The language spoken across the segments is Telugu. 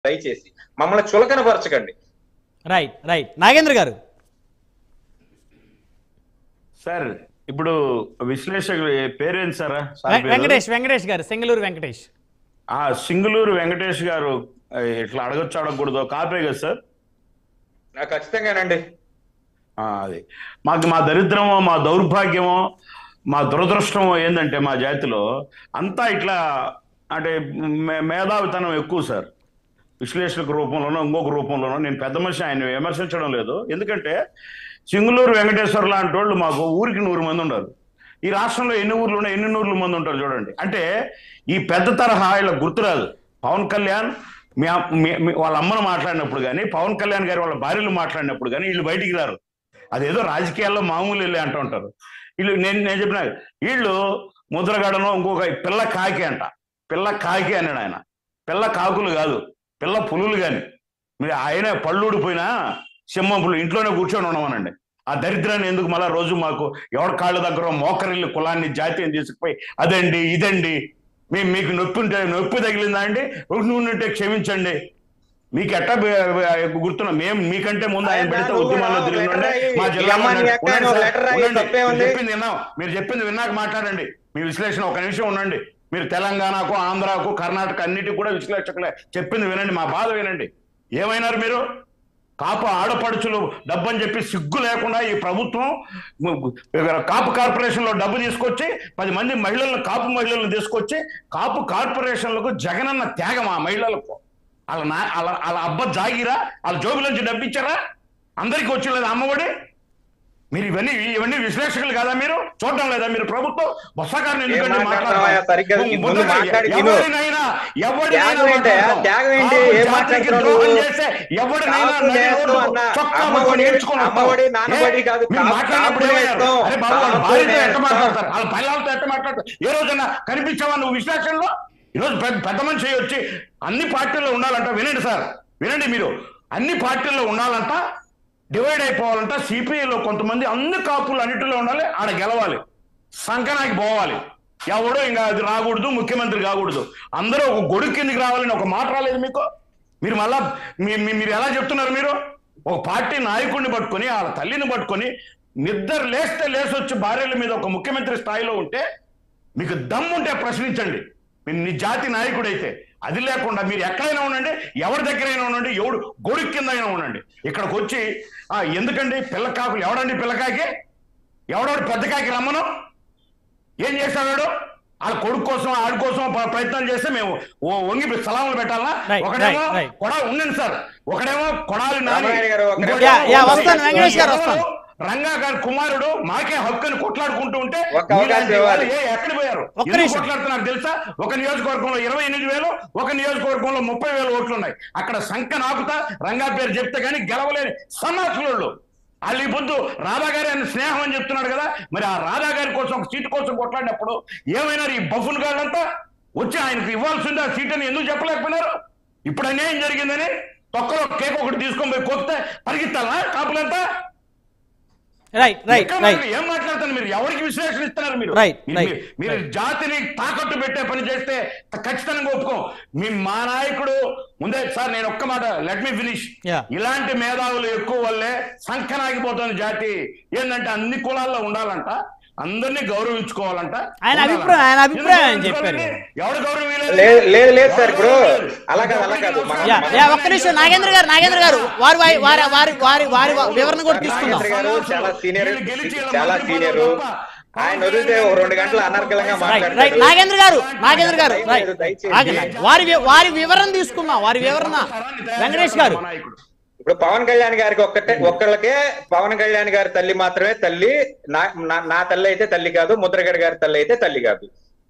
దయచేసి మమ్మల్ని చులకనపరచకండి రైట్ రైట్ నాగేంద్ర గారు సార్ ఇప్పుడు విశ్లేషకులు పేరేంటి సారా సార్ వెం- పేరు? వెంకటేష్ వెంకటేష్ గారు సెంగలూరు వెంకటేష్ ఆ సింగులూరు వెంకటేష్ గారు ఆ, ఇట్లా అడగొచ్చు అడగకూడదు కాపే కదా సార్ నాకు ఖచ్చితంగానండి ఆ, అది మాకు మా దరిద్రమో మా దౌర్భాగ్యమో మా దురదృష్టమో ఏంటంటే మా జాతిలో అంతా ఇట్లా అంటే మే- మేధావితనం ఎక్కువ సార్ విశ్లేషక రూపంలోనో ఇంకొక రూపంలోనో నేను పెద్ద మనిషి ఆయన విమర్శించడం లేదు ఎందుకంటే సింగులూరు వెంకటేశ్వర లాంటి వాళ్ళు మాకు ఊరికి నూరు మంది ఉన్నారు ఈ రాష్ట్రంలో ఎన్ని ఊర్లు ఉన్నాయి ఎన్ని నూర్ల మంది ఉంటారు చూడండి అంటే ఈ పెద్ద తరహా ఇలా గుర్తురాదు పవన్ కళ్యాణ్ మీ అమ్- మీ- మీ- వాళ్ళ అమ్మను మాట్లాడినప్పుడు కానీ పవన్ కళ్యాణ్ గారి వాళ్ళ భార్యలు మాట్లాడినప్పుడు కానీ వీళ్ళు బయటికి రారు అదేదో రాజకీయాల్లో మామూలు వెళ్ళి అంటూ ఉంటారు వీళ్ళు నేను నేను చెప్పిన వీళ్ళు ముద్రగడను ఇంకొక పిల్ల కాకి అంట పిల్ల కాకి అన్నాడు ఆయన పిల్ల కాకులు కాదు పిల్ల పులులు కానీ మీరు ఆయన పళ్ళు ఊడిపోయినా సింహం పులు ఇంట్లోనే కూర్చొని ఉండమనండి ఆ దరిద్రాన్ని ఎందుకు మళ్ళా రోజు మాకు ఎవరి కాళ్ళ దగ్గర మోకరిల్లు కులాన్ని జాతీయం తీసుకుపోయి అదండి ఇదండి మీ మీకు నొప్పి ఉంటే నొప్పి తగిలిందా అండి ఉంటే క్షమించండి మీకు ఎట్టా గుర్తున్నా మేము మీకంటే ముందు ఆయన పెడితే నువ్వు ఉద్యమాల్లో కూడా తిరిగి ఒక ఉండే letter మా రాయి. జిల్లాలో ఈ అమ్మాయిని ఉండండి. ఎక్కడ ఉండండి ఒక సార్. letter రాయి. ఉండండి. తప్పే ఉంది. మీరు చెప్పింది విన్నాం మీరు చెప్పింది విన్నాక మాట్లాడండి మీ విశ్లేషణ ఒక నిమిషం ఉండండి మీరు తెలంగాణకు ఆంధ్రాకు కర్ణాటక అన్నిటికి కూడా విశ్లేషకులే చెప్పింది వినండి మా బాధ వినండి ఏమైనారు మీరు కాపు ఆడపడుచులు డబ్బు అని చెప్పి సిగ్గు లేకుండా ఈ ప్రభుత్వం కాపు కార్పొరేషన్ లో డబ్బు తీసుకొచ్చి పది మంది మహిళలను కాపు మహిళలను తీసుకొచ్చి కాపు కార్పొరేషన్లకు జగనన్న త్యాగం ఆ మహిళలకు వాళ్ళ నా వాళ్ళ వాళ్ళ అబ్బ జాగిరా వాళ్ళ జోబులోంచి డబ్బు ఇచ్చారా అందరికీ వచ్చిలేదు అమ్మఒడి మీరు ఇవన్నీ ఇవన్నీ విశ్లేషకులు కాదా మీరు చూడటం లేదా మీరు ప్రభుత్వం బొత్సగారిని ఎందుకంటే ఏం మాట్లాడుతున్నావయ్యా? సరిగ్గా ఈ ముందు మాట్లాడి తిను. ఎవరినైనా ఎవరినైనా త్యాగం ఏంటయ్యా? మాట్లాడతాం. త్యాగం ఏంటి? కాపు ఏం జాతికి మాట్లాడుతున్నావు ద్రోహం నువ్వు? చేస్తే ఎవరినైనా కాపు నడి నేస్తం రోడ్డుకు అన్న చొక్కా అమ్మఒడి, పట్టుకొని నేర్చుకొని వస్తాం. అమ్మఒడి, నాన్నబడి ఏ? కాదు, మీరు కాపు మాట్లాడినప్పుడు ఏమయ్యారు? నేస్తం. అరే బాబు వాళ్ళ కాపు భార్యతో ఎట్ట నేస్తం. మాట్లాడతారు వాళ్ళ పిల్లలతో ఎట్ట మాట్లాడతారు ఏ రోజైనా కనిపించావా నువ్వు విశ్లేషణలో ఈరోజు పెద్ద పెద్ద మనిషి వచ్చి అన్ని పార్టీల్లో ఉండాలంట వినండి సార్ వినండి మీరు అన్ని పార్టీల్లో ఉండాలంట డివైడ్ అయిపోవాలంట సిపిఐలో కొంతమంది అన్ని కాపులు అన్నిటిలో ఉండాలి ఆడ గెలవాలి సంకనాకి పోవాలి ఎవడో ఇంకా అది రాకూడదు ముఖ్యమంత్రి కాకూడదు అందరూ ఒక గొడుగు కిందికి రావాలని ఒక మాట రాలేదు మీకు మీరు మళ్ళా మీ- మీ- మీరు ఎలా చెప్తున్నారు మీరు ఒక పార్టీ నాయకుడిని పట్టుకొని ఆ తల్లిని పట్టుకొని నిద్ర లేస్తే లేసొచ్చి భార్యల మీద ఒక ముఖ్యమంత్రి స్థాయిలో ఉంటే మీకు దమ్ముంటే ప్రశ్నించండి మీరు నీ జాతి నాయకుడైతే అది లేకుండా మీరు ఎక్కడైనా ఉండండి ఎవరి దగ్గరైనా ఉండండి ఎవడు గొడుగు కింద అయినా ఉండండి ఇక్కడికి వచ్చి ఆ ఎందుకండి పిల్లకాకులు ఎవడండి పిల్లకాకి ఎవడోడు పెద్ద కాకి రమ్మను ఏం చేశాడు వాళ్ళ కొడుకు కోసం ఆడి కోసం ప్ర- ప్రయత్నాలు చేస్తే మేము ఓ వంగి సలాములు పెట్టాలా Right, ఒకడేమో right, right. కొడా ఉండండి సార్ ఒకడేమో కొడాలి నాని రామారాయణ గారు, ఒక ఇంకోటేమో నిమిషం. Yeah, yeah, Vamshi. వస్తాను, వెంకటేష్ గారు, ఈ వస్తాను. ఎవరు రంగా గారి కుమారుడు మాకే హక్కుని కొట్లాడుకుంటూ ఉంటే ఒక్క అవకాశం మీలాంటి ఇవ్వాలి. వాళ్ళు ఏ ఎక్కడ పోయారు ఒక్క ఎందుకు నిమిషం. కొట్లాడుతున్నారు తెలుసా ఒక నియోజకవర్గంలో ఇరవై ఎనిమిది వేలు ఒక నియోజకవర్గంలో ముప్పై వేలు ఓట్లు ఉన్నాయి అక్కడ సంఖ్య నాకుతా రంగా పేరు చెప్తే గానీ గెలవలేని సన్నాసులు వాళ్ళు ఈ పొద్దు రాధా గారి అని స్నేహం అని చెప్తున్నాడు కదా మరి ఆ రాధా గారి కోసం ఒక సీటు కోసం కొట్లాడినప్పుడు ఏమైనా ఈ బఫున్ గాళ్ళంతా వచ్చి ఆయనకు ఇవ్వాల్సింది ఆ సీట్ అని ఎందుకు చెప్పలేకపోయినారు ఇప్పుడు అన్యాయం జరిగిందని తొక్కలో కేక్ ఒకటి తీసుకొని పోయి కొత్త పరిగెత్తాలా కాపులంతా రైట్ రైట్ ఎక్కడ రైట్ మాట్లాడు- ఏం మాట్లాడతారు మీరు ఎవరికి విశ్లేషణ ఇస్తున్నారు మీరు Right, మీరు- right, మీరు- మీరు right. జాతిని తాకట్టు పెట్టే పని చేస్తే ఖచ్చితంగా ఒప్పుకోం మీ మా నాయకుడు ముందే సార్ నేను ఒక్క మాట లెట్ మీ ఫినిష్ Yeah. ఇలాంటి మేధావులు ఎక్కువ వల్లే సంఖ్యనాగిపోతుంది జాతి ఏంటంటే అన్ని కులాల్లో ఉండాలంట అందరినీ గౌరవించుకోవాలంట ఆయన ఉండాలంట. అభిప్రాయం- ఆయన అభిప్రాయం ఆయన ఎందుకు చెప్పారు. గౌరవించుకోవాలండి? ఎవరు గౌరవం ఇవ్వలేదు? లేదు లేదు లేదు సార్ ఎవరు ఇప్పుడు గౌరవం ఇవ్వలేదు? అలా కాదు అలా కాదు మన- యా మన- యా ఒక్క నిమిషం నాగేంద్ర గారు నాగేంద్ర గారు వారి వారి వారి వారి వారి వారి వివరణ కూడా తీసుకుందాం నాగేంద్ర గారు చాలా సీనియర్ వీళ్ళు గెలిచి ఇలా చాలా మంత్రి సీనియర్ పదవులు తప్ప ఆయన వదిలితే ఓ రెండు గంటలు అనర్గళంగా రైట్ రైట్ మాట్లాడతాడు నాగేంద్ర గారు నాగేంద్ర గారు రైట్ దయచేసి. ఆగండి వారి వి- వారి వివరణ తీసుకుందాం వారి వివరణ వెంకటేష్ గారు మా నాయకుడు. ఇప్పుడు పవన్ కళ్యాణ్ గారికి ఒక్కటే ఒక్కళ్ళకే పవన్ కళ్యాణ్ గారి తల్లి మాత్రమే తల్లి నా నా- నా తల్లి అయితే తల్లి కాదు ముద్రగడ గారి తల్లి అయితే తల్లి కాదు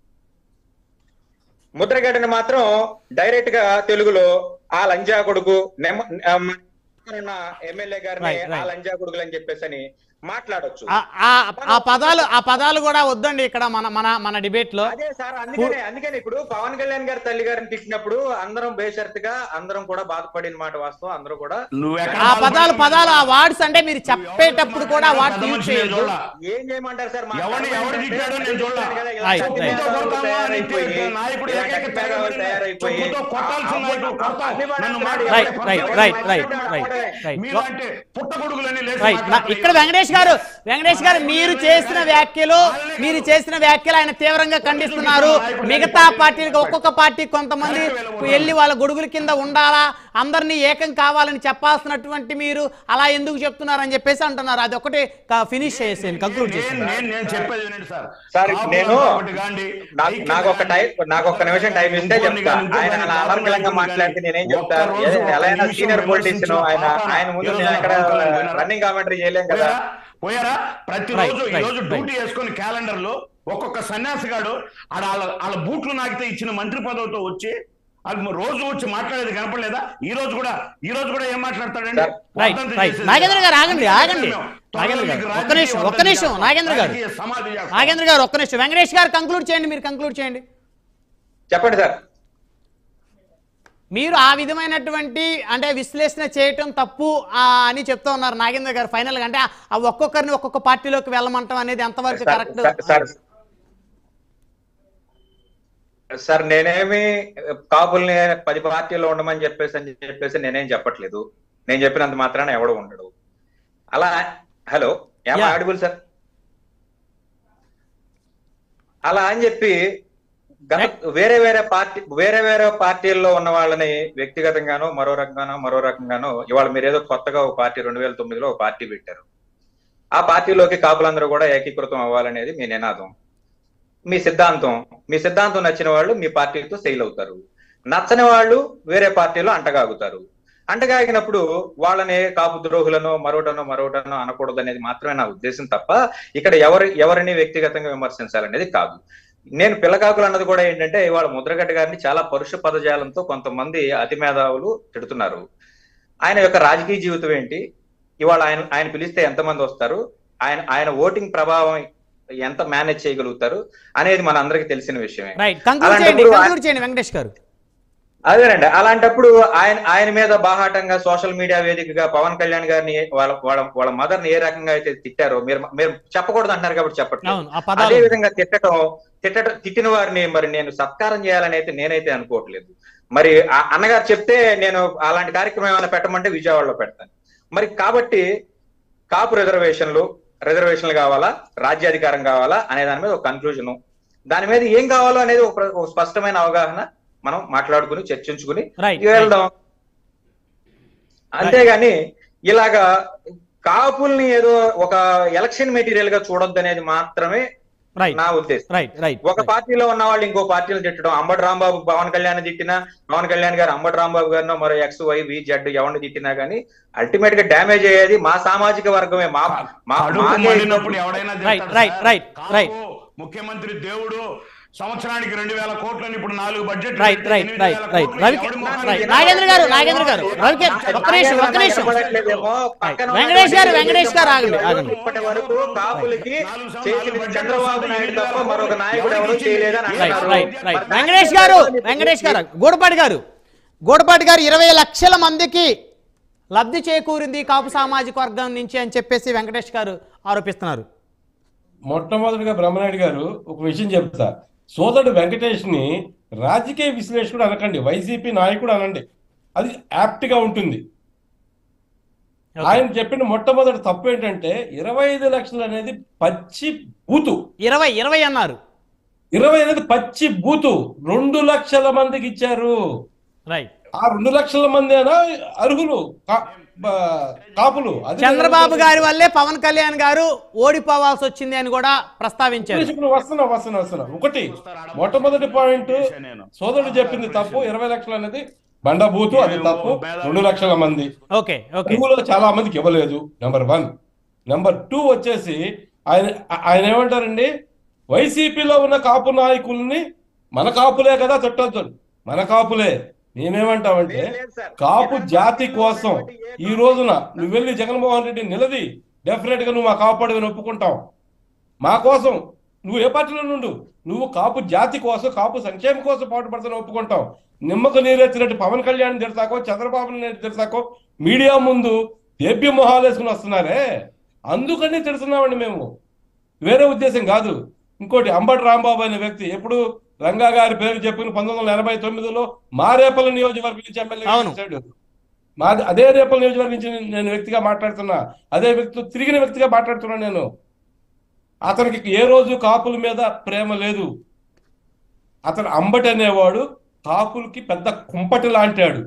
ముద్రగడని మాత్రం డైరెక్ట్ గా తెలుగులో ఆ లంజా కొడుకు నెమ- ఆమ్, ఉన్న ఎమ్మెల్యే గారిని Right, right. ఆ లంజా కొడుకులు అని చెప్పేసి అని మాట్లాడొచ్చు ఆ- ఆ- ఆ పదాలు ఆ పదాలు కూడా వద్దండి ఇక్కడ మన మన మన డిబేట్ లో అదే సార్ అందుకనే అందుకని ఇప్పుడు పవన్ కళ్యాణ్ గారి తల్లి గారిని తిట్టినప్పుడు అందరం బేషరతుగా అందరం కూడా బాధపడిన మాట వాస్తవం అందరూ కూడా నువ్వెక్కడ ఆ పదాలు పదాలు ఆ వర్డ్స్ అంటే మీరు చెప్పేటప్పుడు కూడా ఆ వర్డ్స్ యూజ్ చేయొద్దు ఏం చేయమంటారు సార్ మా ఎవరిని ఎవరు తిట్టాడో నేను చూడలా. రైట్, కత్తి రైట్. మేధావులు కొడతావా అని తయారైపోయి, తిట్టే నాయకుడు ఇలాంటి ఏకైక మేధావులు తయారైపోయి, తయారైపోయి, చెప్పుతో కొట్టాల్సిన ఆ- నాయకుడు కొడతావు. అన్ని నన్ను మాట్లాడు, రైట్ ఎవరు రైట్ మాట్లాడు, రైట్ రైట్ మాట్లాడు, రైట్ మాట్లాడు. రైట్ మీలాంటి పుట్టగొడుగులని లేచి రైట్ నా- మాట్లాడతారు. ఇక్కడ వెంకటేష్ గారు వెంకటేష్ గారు మీరు చేసిన వ్యాఖ్యలు మీరు చేసిన వ్యాఖ్యలు ఆయన తీవ్రంగా ఖండిస్తున్నారు మిగతా పార్టీలకు ఒక్కొక్క పార్టీ కొంతమంది వెళ్ళి వాళ్ళ గొడుగుల కింద ఉండాలా అందరినీ ఏకం కావాలని చెప్పాల్సినటువంటి మీరు అలా ఎందుకు చెప్తున్నారు అని చెప్పేసి అంటున్నారు అది ఒకటి ఫినిష్ చేసేయండి కంక్లూడ్ నేను చేసేయండి నేను నేను చెప్పేది వినండి సార్ సార్, కాపులు నేను ఒకటి కాండి, నాకు ఐక్యత నాకు ఒక టైం నాకు ఒక నిమిషం టైం ఇస్తే ఇంకోని చెప్తా కానీ, ఇంకోని ఆయన కానీ, అలా కాపులు అనర్గళంగా కానీ, మాట్లాడితే నేనేం చెప్తా ఒక్క రోజు, ఏదైనా ఎలా అయినా ఒక్క సీనియర్ నిమిషం పొలిటీషియన్ ఆయన విమర్శించిన ఆయన ముందు పాపాన నేను అక్కడ ఈరోజు పవన్ కళ్యాణ్ రన్నింగ్ కామెంటరీ చేయలేం కదా పోయారా? పోయారా ప్రతిరోజు Right, ఈ right, రోజు right. డ్యూటీ వేసుకొని క్యాలెండర్ లో ఒక్కొక్క సన్యాసిగాడు ఆడ వాళ్ళ వాళ్ళ బూట్లు నాకితే ఇచ్చిన మంత్రి పదవితో వచ్చి అది రోజు వచ్చి మాట్లాడేది కనపడలేదా ఈ రోజు కూడా ఈ రోజు కూడా ఏం మాట్లాడతాడండి Sir, రైట్ వర్ధంతి రైట్ చేసేది నాగేంద్ర గారు కదా. ఆగండి ఆగండి త్వరలో నాగేంద్ర మీకు గారు ఒక్క రాజకీయ నిమిషం ఒక్క వర్ధంతి నిమిషం చేస్తాం. నాగేంద్ర గారు రాజకీయ సమాధి చేస్తాం. నాగేంద్ర గారు ఒక్క నిమిషం వెంకటేష్ గారు కంక్లూడ్ చేయండి మీరు కంక్లూడ్ చేయండి చెప్పండి సార్ మీరు ఆ విధమైనటువంటి అంటే విశ్లేషణ చేయటం తప్పు ఆ, అని చెప్తా ఉన్నారు నాగేంద్ర గారు ఫైనల్ గా అంటే ఆ ఒక్కొక్కరిని ఒక్కొక్క పార్టీలోకి వెళ్ళమంటాం అనేది ఎంతవరకు sir, correct sir, sir sir నేనేమి కాపుల్ని పది పార్టీలో ఉండమని చెప్పేసి అని చెప్పేసి నేనేం చెప్పట్లేదు నేను చెప్పినంత మాత్రాన ఎవడు ఉండడు అలా హలో ఏమో Yeah. ఆడిబుల్ సార్ అలా అని చెప్పి గత వేరే వేరే పార్టీ వేరే వేరే పార్టీల్లో ఉన్న వాళ్ళని వ్యక్తిగతంగానో మరో రకంగానో మరో రకంగానో ఇవాళ మీరు ఏదో కొత్తగా ఒక పార్టీ రెండు వేల తొమ్మిదిలో ఒక పార్టీ పెట్టారు ఆ పార్టీలోకి కాపులందరూ కూడా ఏకీకృతం అవ్వాలనేది మీ నినాదం మీ సిద్ధాంతం మీ సిద్ధాంతం నచ్చిన వాళ్ళు మీ పార్టీతో సెయిల్ అవుతారు నచ్చని వాళ్ళు వేరే పార్టీలో అంటగాగుతారు అంటగాగినప్పుడు వాళ్ళని కాపు ద్రోహులను మరొకటనో మరొకటనో అనకూడదు అనేది మాత్రమే నా ఉద్దేశం తప్ప ఇక్కడ ఎవరి ఎవరిని వ్యక్తిగతంగా విమర్శించాలనేది కాదు నేను పిల్లకాకులు అన్నది కూడా ఏంటంటే ఇవాళ ముద్రగడ్డ గారిని చాలా పరుష పదజాలంతో కొంతమంది అతి మేధావులు తిడుతున్నారు ఆయన యొక్క రాజకీయ జీవితం ఏంటి ఇవాళ ఆయన ఆయన పిలిస్తే ఎంతమంది వస్తారు ఆయన ఆయన ఓటింగ్ ప్రభావం ఎంత మేనేజ్ చేయగలుగుతారు అనేది మన అందరికి తెలిసిన విషయమే రైట్ కంక్లూడ్ చేయండి అలాంటప్పుడు కంక్లూడ్ చేయండి వెంకటేష్ గారు అదేనండి అలాంటప్పుడు ఆయన ఆయన మీద బాహాటంగా సోషల్ మీడియా వేదికగా పవన్ కళ్యాణ్ గారిని వాళ్ళ వాళ్ళ వాళ్ళ మదర్ ని ఏ రకంగా అయితే తిట్టారో మీరు మీరు చెప్పకూడదు అంటారు కాబట్టి చెప్పట్లేదు అవును ఆ అదే పదాలు విధంగా తిట్టడం తిట్టడం తిట్టిన వారిని మరి నేను సత్కారం చేయాలని అయితే నేనైతే అనుకోవట్లేదు మరి ఆ అన్నగారు చెప్తే నేను అలాంటి కార్యక్రమం ఏమైనా పెట్టమంటే విజయవాడలో పెడతాను మరి కాబట్టి కాపు రిజర్వేషన్లు రిజర్వేషన్లు కావాలా రాజ్యాధికారం కావాలా అనే దాని మీద ఒక కన్క్లూజన్ దాని మీద ఏం కావాలో అనేది ఒక ప్ర- ఒక స్పష్టమైన అవగాహన మనం మాట్లాడుకుని చర్చించుకుని రైట్ వెళ్దాం అంతేగాని ఇలాగా కాపుల్ని ఏదో ఒక ఎలక్షన్ మెటీరియల్ గా చూడొద్దు అనేది మాత్రమే రైట్ నా ఉద్దేశం రైట్ రైట్ ఒక పార్టీలో ఉన్న వాళ్ళు ఇంకో పార్టీలు తిట్టడం అంబటి రాంబాబు పవన్ కళ్యాణ్ తిట్టినా పవన్ కళ్యాణ్ గారు అంబటి రాంబాబు గారినో మరో ఎక్స్ వై వి జెడ్ ఎవరిని తిట్టినా గానీ అల్టిమేట్ గా డ్యామేజ్ అయ్యేది మా సామాజిక వర్గమే మా మా- కడుపు మాకే మండినప్పుడు ఎవడైనా రైట్, తిడతాడు right, sir. Right, Kapu, right. ముఖ్యమంత్రి దేవుడు సంవత్సరానికి రెండు వేల కోట్లని ఇప్పుడు నాలుగు budget right right right right Ravi right Nagendra గారు నాగేంద్ర గారు రవికి ఒక్క నిమిషం ఒక్క నిమిషం వినపడట్లేదేమో, పక్కన ఉన్న వెంకటేష్ గారు, వెంకటేష్ గారు ఆగండి, ఆగండి. ఇప్పటి వరకు కాపులకి చేసిన చంద్రబాబు నాయుడు తప్ప మరొక నాయకుడు ఎవరు చేయలేదని రైట్ అంటున్నారు రైట్ రైట్ మరి వెంకటేష్ గారు వెంకటేష్ గారు గూడపాటి గారు గూడపాటి గారు ఇరవై లక్షల మందికి లబ్ధి చేకూరింది కాపు సామాజిక వర్గం నుంచి అని చెప్పేసి వెంకటేష్ గారు ఆరోపిస్తున్నారు మొట్టమొదటిగా బ్రహ్మనాయుడు గారు ఒక విషయం చెప్తా సోదరుడు వెంకటేష్ని రాజకీయ విశ్లేషకుడు అనకండి వైసీపీ నాయకుడు అనండి అది యాప్ట్ గా ఉంటుంది Okay. ఆయన చెప్పిన మొట్టమొదటి తప్పు ఏంటంటే ఇరవై ఐదు లక్షలు అనేది పచ్చి బూతు ఇరవై ఇరవై అన్నారు ఇరవై అనేది పచ్చి బూతు రెండు లక్షల మందికి ఇచ్చారు రైట్ ఆ రెండు లక్షల మంది అయినా అర్హులు కా- బ- కాపులు అది చంద్రబాబు గారి వల్లే పవన్ కళ్యాణ్ గారు ఓడిపోవాల్సి వచ్చింది అని కూడా ప్రస్తావించారు ఇప్పుడు వస్తున్నా వస్తున్నా వస్తున్నా ఒకటి మొట్టమొదటి పాయింట్ నేను సోదరుడు చెప్పింది తప్పు ఇరవై లక్షలు అనేది బండబూతు అది తప్పు రెండు లక్షల మంది ఓకే ఓకే తెలుగులో చాలా మందికి ఇవ్వలేదు నెంబర్ వన్ నెంబర్ టూ వచ్చేసి ఆయన ఆయన ఏమంటారండి వైసీపీలో ఉన్న కాపు నాయకుల్ని మన కాపులే కదా తిట్టొద్దు మన కాపులే మేమేమంటామంటే లేదు సార్. కాపు జాతి కోసం ఈ రోజున నువ్వు వెళ్ళి జగన్మోహన్ రెడ్డి నిలది డెఫినెట్ గా నువ్వు మా కాపాడుగా ఒప్పుకుంటాం మా కోసం నువ్వు ఏ పార్టీలో నుండు నువ్వు కాపు జాతి కోసం కాపు సంక్షేమం కోసం పాటుపడతాను ఒప్పుకుంటాం నిమ్మకు నీరెత్తినట్టు పవన్ కళ్యాణ్ తిడతాకో చంద్రబాబు నాయుడు తిడతాకో మీడియా ముందు దేభ్య మొహాలు వేసుకుని వస్తున్నారే అందుకని తిడుతున్నామండి మేము వేరే ఉద్దేశం కాదు ఇంకోటి అంబటి రాంబాబు అనే వ్యక్తి ఎప్పుడు రంగా గారి పేరు చెప్పుకుని పంతొమ్మిది వందల ఎనభై తొమ్మిదిలో మారేపల్లి నియోజకవర్గం నుంచి ఎమ్మెల్యే అవును. చేశాడు మా అదే రేపల్లి నియోజకవర్గం నుంచి నేను- నేను వ్యక్తిగా మాట్లాడుతున్నా అదే వ్యక్తి తిరిగిన వ్యక్తిగా మాట్లాడుతున్నా నేను అతనికి ఏ రోజు కాపుల మీద ప్రేమ లేదు అతను అంబటి అనేవాడు కాపులకి పెద్ద కుంపటి లాంటాడు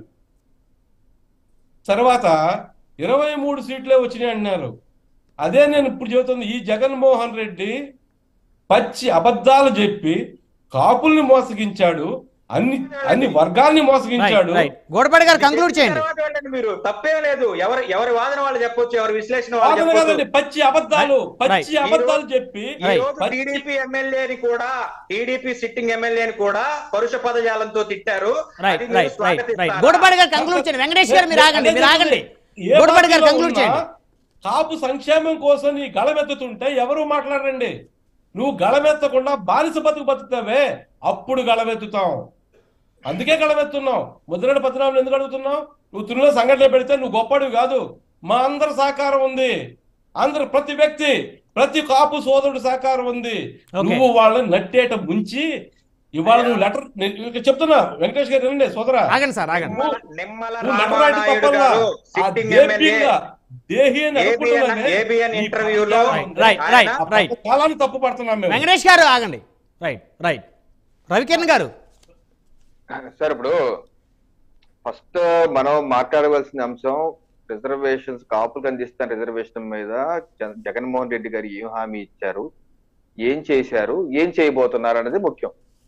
తర్వాత ఇరవై మూడు సీట్లే వచ్చినాయి అంటున్నారు అదే నేను ఇప్పుడు చెబుతుంది ఈ జగన్మోహన్ రెడ్డి పచ్చి అబద్ధాలు చెప్పి కాపుల్ని మోసగించాడు అన్ని అన్ని వర్గాల్ని మోసగించాడు రైట్ గోడపాటి గారు కంక్లూడ్ చేయండి తర్వాత వెళ్ళండి మీరు తప్పేం లేదు ఎవరి ఎవరి వాదన వాళ్ళు చెప్పొచ్చు ఎవరి విశ్లేషణ వాళ్ళు వాదన చెప్పొచ్చు కాదండి పచ్చి అబద్ధాలు పచ్చి Right. అబద్ధాలు చెప్పి ఈ Right. రోజు పచ్చి- టీడీపీ ఎమ్మెల్యేని కూడా టీడీపీ సిట్టింగ్ ఎమ్మెల్యేని కూడా పరుష పదజాలంతో తిట్టారు రైట్ అది మీరు రైట్ రైట్ రైట్ స్వాగతిస్తారా? గోడపాటి గారు కంక్లూడ్ చేయండి వెంకటేష్ గారు మీరు ఆగండి మీరు ఆగండి ఏ గోడపాటి గారు పార్టీలో కంక్లూడ్ ఉన్నా చేయండి కాపు సంక్షేమం కోసం నీ గళమెత్తుతుంటే ఎవరు మాట్లాడండి నువ్వు గళమెత్తకుండా బానిస బతుకు బతుకుతావే అప్పుడు గళమెత్తుతాం అందుకే గళమెత్తున్నావు ముద్రగడ పద్మనాభం ఎందుకు అడుగుతున్నావు నువ్వు తునిలో సంఘటన పెడితే నువ్వు గొప్పడివి కాదు మా అందరి సహకారం ఉంది అందరు ప్రతి వ్యక్తి ప్రతి కాపు సోదరుడు సహకారం ఉంది Okay. నువ్వు వాళ్ళని నట్టేట ముంచి ఇవాళ నువ్వు లెటర్ నేను చెప్తున్నా వెంకటేష్ గారు వినండి సోదరా ఆగండి సార్ ఆగండి నిమ్మల నిమ్మల నువ్వు నటరాటి రామానాయుడు తప్పల్లా గారు ఆ సిట్టింగ్ ఎమ్మెల్యే దేహీయంగా, దేహీయంగా ఏబిఎన్ అనుకుంటున్నానే ఏబిఎన్ ఈ ఇంటర్వ్యూలో పార్టీ రైట్ ఆయన రైట్ ఆ రైట్ కాలాన్ని తప్పు పడుతున్నాం మేము వెంకటేష్ గారు ఆగండి రైట్ రైట్ రవికిరణ్ గారు సార్ ఇప్పుడు ఫస్ట్ మనం మాట్లాడవలసిన అంశం రిజర్వేషన్స్ కాపులకు అందిస్తున్న రిజర్వేషన్ మీద జ- జగన్మోహన్ రెడ్డి గారు ఏం హామీ ఇచ్చారు ఏం చేశారు ఏం చేయబోతున్నారు అనేది ముఖ్యం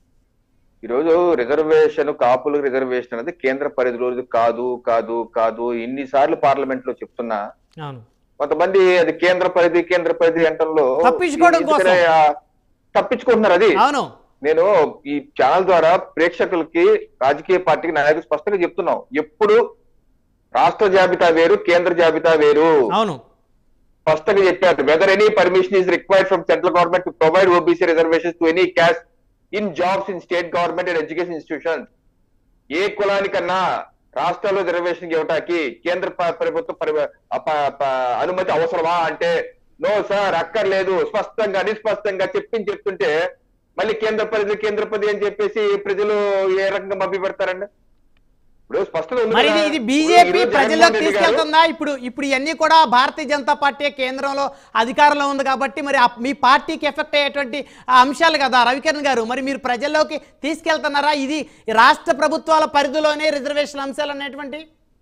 ఈరోజు రిజర్వేషన్ కాపులకు రిజర్వేషన్ అనేది కేంద్ర పరిధిలో కాదు కాదు కాదు ఇన్నిసార్లు పార్లమెంట్ లో చెప్తున్నా అవును కొంతమంది అది కేంద్ర పరిధి కేంద్ర పరిధి అంటంలో తప్పించుకోవడం కోసం. ఎందుకనే, ఆ, తప్పించుకుంటున్నారు అది అవును నేను ఈ ఛానల్ ద్వారా ప్రేక్షకులకి రాజకీయ పార్టీకి నాయకులు స్పష్టంగా చెప్తున్నాం ఎప్పుడు రాష్ట్ర జాబితా వేరు కేంద్ర జాబితా వేరు అవును స్పష్టంగా చెప్పారు whether any permission is required from central government to provide OBC reservations to any caste in jobs in state government and education institutions ఏ కులానికన్నా రాష్ట్రాల్లో రిజర్వేషన్ ఇవ్వటానికి కేంద్ర ప- ప్రభుత్వ పరి- అప- ప- అనుమతి అవసరమా అంటే నో సార్ అక్కర్లేదు స్పష్టంగా నిస్పష్టంగా చెప్పింది చెప్తుంటే మళ్ళీ కేంద్ర పరిధి కేంద్ర పరిధి అని చెప్పేసి ప్రజలు ఏ రకంగా మభ్య పెడతారండి ఇప్పుడు స్పష్టంగా ఉంది మరి ఇది కదా. ఇది ఇప్పుడు బీజేపీ ఈరోజు ప్రజల్లోకి జగన్మోహన్ రెడ్డి గారు- తీసుకెళ్తుందా ఇప్పుడు ఇప్పుడు ఇవన్నీ కూడా భారతీయ జనతా పార్టీ కేంద్రంలో అధికారంలో ఉంది కాబట్టి మరి ఆ- మీ పార్టీకి ఎఫెక్ట్ అయ్యేటువంటి ఆ అంశాలు కదా రవికిరణ్ గారు మరి మీరు ప్రజల్లోకి తీసుకెళ్తున్నారా ఇది రాష్ట్ర ప్రభుత్వాల పరిధిలోనే రిజర్వేషన్ అంశాలు అనేటువంటి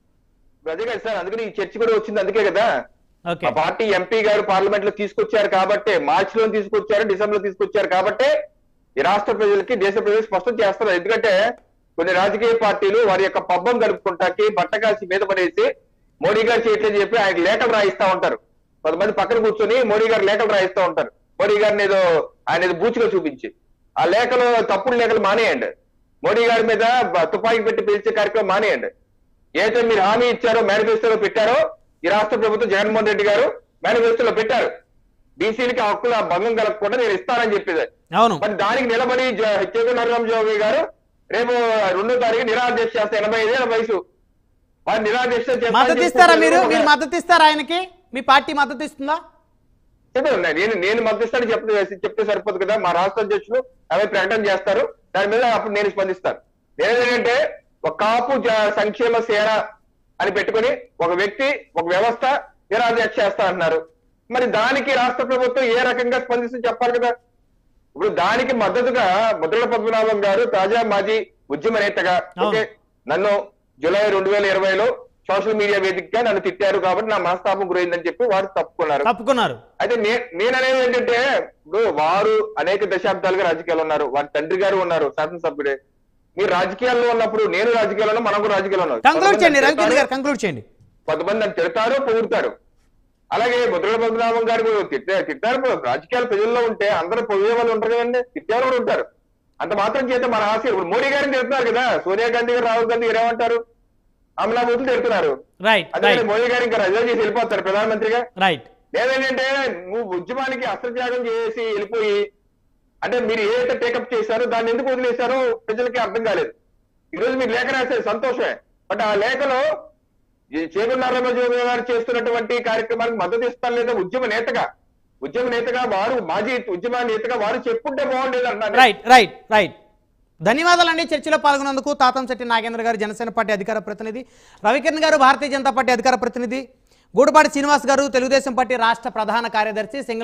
అదే కదా సార్ అందుకని ఈ చర్చ కూడా వచ్చింది అందుకే కదా ఓకే మా పార్టీ ఎంపీ గారు పార్లమెంట్ లో తీసుకొచ్చారు కాబట్టి మార్చి లో తీసుకొచ్చారు డిసెంబర్ లో తీసుకొచ్చారు కాబట్టి ఈ రాష్ట్ర ప్రజలకి దేశ ప్రజలకు స్పష్టం చేస్తున్నారు ఎందుకంటే కొన్ని రాజకీయ పార్టీలు వారి యొక్క పబ్బం గడుపుకుంటాకి బట్టకాసి మీద పడేసి మోడీ గారు చేయట్లేదని చెప్పి ఆయన లేఖలు రాయిస్తా ఉంటారు కొంతమంది పక్కన కూర్చొని మోడీ గారు లేఖలు రాయిస్తా ఉంటారు మోడీ గారిని ఏదో ఆయన ఏదో బూచిగా చూపించి ఆ లేఖలు తప్పుడు లేఖలు మానేయండి మోడీ గారి మీద బ- తుపాకీ పెట్టి పిలిచే కార్యక్రమం మానేయండి ఏదైతే మీరు హామీ ఇచ్చారో మేనిఫెస్టోలో పెట్టారో ఈ రాష్ట్ర ప్రభుత్వం జగన్మోహన్ రెడ్డి గారు మేనిఫెస్టోలో పెట్టారు బీసీలకి హక్కుల భంగం కలగకుండా నేను ఇస్తానని చెప్పేది అవును మరి దానికి నిలబడి చేతుల జోగి గారు రేపు రెండో తారీఖు నిరాదేశ చేస్తే ఎనభై ఐదేళ్ల వయసు వారు నిరాదేశ చేస్తా అని మద్దతు చెప్పి ఇస్తారా మీరు ఒక- మీరు మద్దతు ఇస్తారా ఆయనకి మీ పార్టీ మద్దతు ఇస్తుందా చెప్పాను నేను నేను మద్దతిస్తాను చెప్తే చెప్తే సరిపోదు కదా మా రాష్ట్ర అధ్యక్షులు అవి ప్రకటన చేస్తారు దాని మీద అప్పుడు నేను స్పందిస్తాను నేనేంటంటే ఒక కాపు జ- సంక్షేమ సేన అని పెట్టుకొని ఒక వ్యక్తి ఒక వ్యవస్థ నిరాధ్యక్ష చేస్తా అంటున్నారు మరి దానికి రాష్ట్ర ప్రభుత్వం ఏ రకంగా స్పందిస్తుంది చెప్పాలి కదా ఇప్పుడు దానికి మద్దతుగా ముద్రల పద్మనాభం గారు తాజా మాజీ ఉద్యమ నేతగా అవును. ఓకే నన్ను జూలై రెండు వేల ఇరవైలో సోషల్ మీడియా వేదికగా నన్ను తిట్టారు కాబట్టి నా మనస్తాపం గురైందని చెప్పి వారు తప్పుకున్నారు తప్పుకున్నారు అయితే నే- నేను అనేది ఏంటంటే ఇప్పుడు వారు అనేక దశాబ్దాలుగా రాజకీయాలు ఉన్నారు వారి తండ్రి గారు ఉన్నారు శాసనసభ్యుడే మీరు రాజకీయాల్లో ఉన్నప్పుడు నేను రాజకీయాల్లో ఉన్నా, మనం కూడా రాజకీయాల్లో ఉన్నాం కంక్లూడ్ చేయండి కొంతమంది రవికిరణ్ తిడతారు, గారు కంక్లూడ్ చేయండి కొంతమంది నన్ను తిడతారు పొగుడతారు అలాగే ముద్రల పద్మనాభం గారు కూడా తిట్టే తిట్టారు రాజకీయాలు ప్రజల్లో ఉంటే అందరూ పొగిడే వాళ్ళు ఉంటారు కదండి తిట్టే కూడా ఉంటారు అంత మాత్రం చేత మన ఆశ ఇప్పుడు మోడీ గారిని తిడుతున్నారు కదా సోనియా గాంధీ గారు రాహుల్ గాంధీ గారు ఏమంటారు అమలాబూతులు తిడుతున్నారు రైట్ అదే రైట్ మోడీ గారు ఇంకా రజా చేసి వెళ్ళిపోతారు ప్రధానమంత్రిగా రైట్ లేదంటే నువ్వు ఉద్యమానికి అస్త్రత్యాగం చేసి వెళ్ళిపోయి అంటే మీరు ఏదైతే టేకప్ చేశారో దాన్ని ఎందుకు వదిలేశారో ప్రజలకి అర్థం కాలేదు ఈ రోజు మీరు లేఖ రాశారు సంతోషమే బట్ ఆ లేఖలో ఈ చేగున్నారామరాజు గారు చేస్తున్నటువంటి కార్యక్రమానికి మద్దతు ఇస్తారు లేదా ఉద్యమ నేతగా ఉద్యమ నేతగా వారు మాజీ ఉద్యమ నేతగా వారు చెప్పుంటే బాగుండేది అంటున్నాను రైట్ రైట్ రైట్ ధన్యవాదాలండి చర్చలో పాల్గొన్నందుకు తాతంశెట్టి నాగేంద్ర గారు జనసేన పార్టీ అధికార ప్రతినిధి రవికిరణ్ గారు భారతీయ జనతా పార్టీ అధికార ప్రతినిధి గూడపాటి శ్రీనివాస్ గారు తెలుగుదేశం పార్టీ రాష్ట్ర ప్రధాన కార్యదర్శి సింగ